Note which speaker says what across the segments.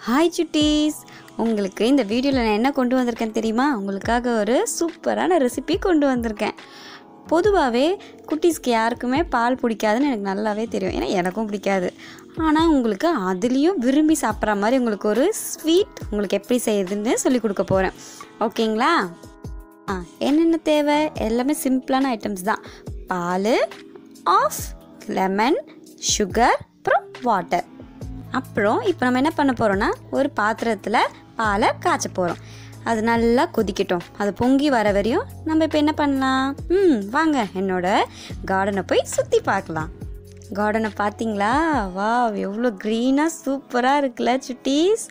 Speaker 1: hi சுட்டீஸ் உங்களுக்கு இந்த வீடியோவில் நான் என்ன கொண்டு வந்திருக்கேன் தெரியுமா உங்களுக்காக ஒரு சூப்பரான ரெசிபி கொண்டு வந்திருக்கேன் பொதுவாகவே குட்டீஸ்க்கு யாருக்குமே பால் பிடிக்காதுன்னு எனக்கு நல்லாவே தெரியும் ஏன்னா எனக்கும் பிடிக்காது ஆனால் உங்களுக்கு அதுலேயும் விரும்பி சாப்பிட்ற மாதிரி உங்களுக்கு ஒரு ஸ்வீட் உங்களுக்கு எப்படி செய்யுதுன்னு சொல்லி கொடுக்க போகிறேன் ஓகேங்களா ஆ என்னென்ன தேவை எல்லாமே சிம்பிளான ஐட்டம்ஸ் தான் பால் ஆஃப் லெமன் சுகர் அப்புறம் வாட்டர் அப்புறம் இப்போ நம்ம என்ன பண்ண போகிறோம்னா ஒரு பாத்திரத்தில் பாலை காய்ச்ச போகிறோம் அது நல்லா கொதிக்கட்டும் அது பொங்கி வர வரையும் நம்ம இப்போ என்ன பண்ணலாம் ம் வாங்க என்னோட கார்டனை போய் சுற்றி பார்க்கலாம் கார்டனை பார்த்தீங்களா வா எவ்வளோ க்ரீனாக சூப்பராக இருக்குல்ல சுட்டீஸ்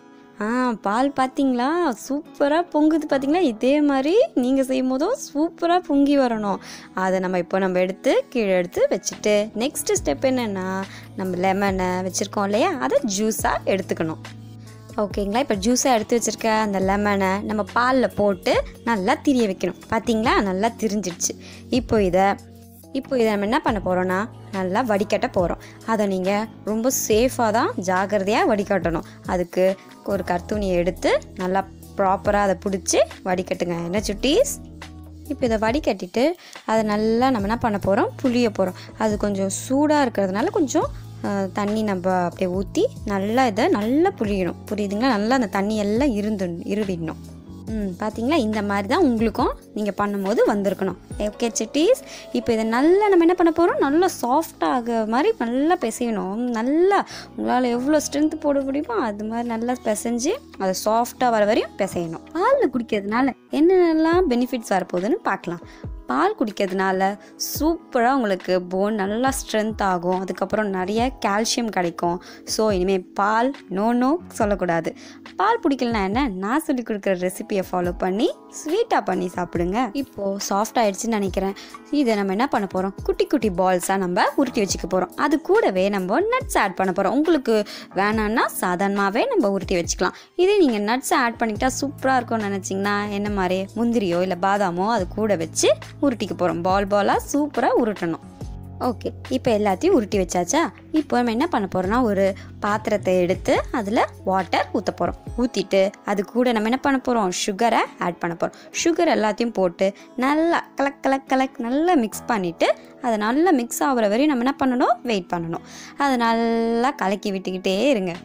Speaker 1: ஆ பால் பார்த்தீங்களா சூப்பராக பொங்குது பார்த்தீங்களா இதே மாதிரி நீங்கள் செய்யும் போதும் சூப்பராக பொங்கி வரணும் அதை நம்ம இப்போ நம்ம எடுத்து கீழே எடுத்து வச்சுட்டு நெக்ஸ்ட் ஸ்டெப் என்னென்னா நம்ம லெமனை வச்சுருக்கோம் இல்லையா அதை ஜூஸாக எடுத்துக்கணும் ஓகேங்களா இப்போ ஜூஸாக எடுத்து வச்சுருக்க அந்த லெமனை நம்ம பாலில் போட்டு நல்லா திரிய வைக்கணும் பார்த்தீங்களா நல்லா திரிஞ்சிடுச்சு இப்போ இதை இப்போ இதை நம்ம என்ன பண்ண போகிறோன்னா நல்லா வடிகட்ட போகிறோம் அதை நீங்கள் ரொம்ப சேஃபாக தான் ஜாக்கிரதையாக வடிகட்டணும் அதுக்கு ஒரு கர்த்துணியை எடுத்து நல்லா ப்ராப்பராக அதை பிடிச்சி வடிகட்டுங்க என்ன சுட்டீஸ் இப்போ இதை வடிகட்டிட்டு அதை நல்லா நம்ம என்ன பண்ண போகிறோம் புளிய போகிறோம் அது கொஞ்சம் சூடாக இருக்கிறதுனால கொஞ்சம் அஹ், தண்ணி நம்ம அப்படியே ஊற்றி நல்லா இதை நல்லா புளியணும் புரியுதுங்களா நல்லா அந்த தண்ணி எல்லாம் இருந்து இருவிடணும் ம் பார்த்தீங்களா இந்த மாதிரி தான் உங்களுக்கும் நீங்கள் பண்ணும்போது வந்திருக்கணும் ஓகே சிட்டீஸ் இப்போ இதை நல்லா நம்ம என்ன பண்ண போகிறோம் நல்லா சாஃப்டாக மாதிரி நல்லா பிசையணும் நல்லா உங்களால் எவ்வளோ ஸ்ட்ரென்த் போட முடியுமோ அது மாதிரி நல்லா பிசைஞ்சு அதை சாஃப்டாக வர வரையும் பிசையணும் பாலில் குடிக்கிறதுனால என்னென்னலாம் பெனிஃபிட்ஸ் வரப்போகுதுன்னு பார்க்கலாம் பால் குடிக்கிறதுனால சூப்பராக உங்களுக்கு போன் நல்லா ஸ்ட்ரென்த் ஆகும் அதுக்கப்புறம் நிறைய கால்சியம் கிடைக்கும் ஸோ இனிமேல் பால் நோ நோ சொல்லக்கூடாது பால் பிடிக்கலனா என்ன நான் சொல்லி கொடுக்குற ரெசிபியை ஃபாலோ பண்ணி ஸ்வீட்டாக பண்ணி சாப்பிடுங்க இப்போது சாஃப்ட் ஆயிடுச்சுன்னு நினைக்கிறேன் இதை நம்ம என்ன பண்ண போகிறோம் குட்டி குட்டி பால்ஸாக நம்ம உருட்டி வச்சுக்க போகிறோம் அது கூடவே நம்ம நட்ஸ் ஆட் பண்ண போகிறோம் உங்களுக்கு வேணான்னா சாதாரணமாகவே நம்ம உருட்டி வச்சுக்கலாம் இதே நீங்கள் நட்ஸ் ஆட் பண்ணிக்கிட்டா சூப்பராக இருக்கும்னு நினச்சிங்கன்னா என்ன மாதிரி முந்திரியோ இல்லை பாதாமோ அது கூட வச்சு உருட்டிக்க போகிறோம் பால் பாலாக சூப்பராக உருட்டணும் ஓகே இப்போ எல்லாத்தையும் உருட்டி வச்சாச்சா இப்போ நம்ம என்ன பண்ண போகிறோம்னா ஒரு பாத்திரத்தை எடுத்து அதில் வாட்டர் ஊற்ற போகிறோம் ஊற்றிட்டு அது கூட நம்ம என்ன பண்ண போகிறோம் சுகரை ஆட் பண்ண போகிறோம் சுகர் எல்லாத்தையும் போட்டு நல்லா கலக் கலக் கலக் நல்லா மிக்ஸ் பண்ணிவிட்டு அது நல்லா மிக்ஸ் ஆகுற வரையும் நம்ம என்ன பண்ணணும் வெயிட் பண்ணணும் அதை நல்லா கலக்கி விட்டுக்கிட்டே இருங்க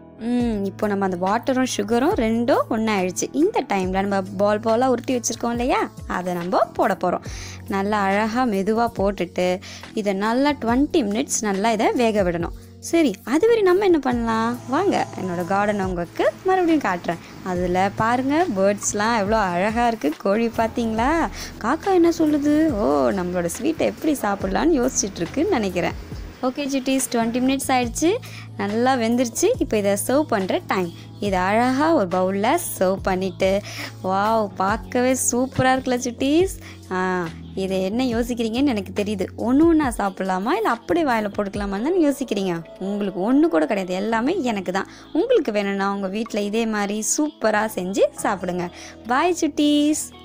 Speaker 1: ம் இப்போ நம்ம அந்த வாட்டரும் சுகரும் ரெண்டும் ஒன்றாயிடுச்சு இந்த டைமில் நம்ம பால் பாலாக உருட்டி வச்சுருக்கோம் இல்லையா அதை நம்ம போட போகிறோம் நல்லா அழகாக மெதுவாக போட்டுட்டு இதை நல்லா டுவெண்ட்டி மினிட்ஸ் நல்லா இதை வேக விடணும் சரி அதுவரை நம்ம என்ன பண்ணலாம் வாங்க என்னோடய கார்டன் உங்களுக்கு மறுபடியும் காட்டுறேன் அதில் பாருங்கள் பேர்ட்ஸ்லாம் எவ்வளோ அழகாக இருக்குது கோழி பார்த்தீங்களா காக்கா என்ன சொல்லுது ஓ நம்மளோட ஸ்வீட்டை எப்படி சாப்பிட்லான்னு யோசிச்சுட்டு இருக்குன்னு நினைக்கிறேன் ஓகே சிட்டிஸ் டுவெண்ட்டி மினிட்ஸ் ஆயிடுச்சு நல்லா வெந்துருச்சு இப்போ இதை சர்வ் பண்ணுற டைம் இதை அழகாக ஒரு பவுலில் சர்வ் பண்ணிவிட்டு வாவ் பார்க்கவே சூப்பராக இருக்குல்ல சிட்டிஸ் ஆ இதை என்ன யோசிக்கிறீங்கன்னு எனக்கு தெரியுது ஒன்று ஒன்றா சாப்பிட்லாமா இல்லை அப்படியே வாயில் போட்டுக்கலாமான்னு தான் யோசிக்கிறீங்க உங்களுக்கு ஒன்று கூட கிடையாது எல்லாமே எனக்கு தான் உங்களுக்கு வேணும்னா உங்கள் வீட்டில் இதே மாதிரி சூப்பராக செஞ்சு சாப்பிடுங்க பாய் சுட்டீஸ்